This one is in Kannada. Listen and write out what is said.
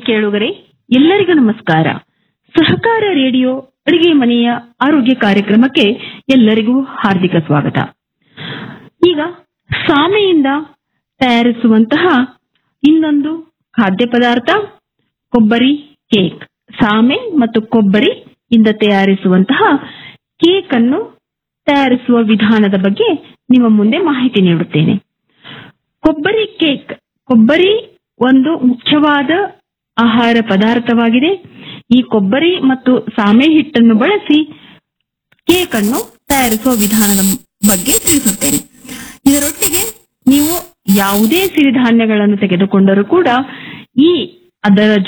ಕೇಳುಗರೆ ಎಲ್ಲರಿಗೂ ನಮಸ್ಕಾರ ಸಹಕಾರ ರೇಡಿಯೋ ಅಡಿಗೆ ಮನೆಯ ಆರೋಗ್ಯ ಕಾರ್ಯಕ್ರಮಕ್ಕೆ ಎಲ್ಲರಿಗೂ ಹಾರ್ದಿಕ ಸ್ವಾಗತ ಈಗ ಸಾಮೆಯಿಂದ ತಯಾರಿಸುವಂತಹ ಇನ್ನೊಂದು ಖಾದ್ಯ ಪದಾರ್ಥ ಕೊಬ್ಬರಿ ಕೇಕ್ ಸಾಮೆ ಮತ್ತು ಕೊಬ್ಬರಿ ಇಂದ ತಯಾರಿಸುವಂತಹ ಕೇಕ್ ಅನ್ನು ತಯಾರಿಸುವ ವಿಧಾನದ ಬಗ್ಗೆ ನಿಮ್ಮ ಮುಂದೆ ಮಾಹಿತಿ ನೀಡುತ್ತೇನೆ ಕೊಬ್ಬರಿ ಕೇಕ್ ಕೊಬ್ಬರಿ ಒಂದು ಮುಖ್ಯವಾದ ಆಹಾರ ಪದಾರ್ಥವಾಗಿದೆ ಈ ಕೊಬ್ಬರಿ ಮತ್ತು ಸಾಮೆ ಹಿಟ್ಟನ್ನು ಬಳಸಿ ಕೇಕ್ ಅನ್ನು ತಯಾರಿಸುವ ವಿಧಾನದ ಬಗ್ಗೆ ತಿಳಿಸುತ್ತೇನೆ ಇದರೊಟ್ಟಿಗೆ ನೀವು ಯಾವುದೇ ಸಿರಿಧಾನ್ಯಗಳನ್ನು ತೆಗೆದುಕೊಂಡರೂ ಕೂಡ ಈ ಅದರ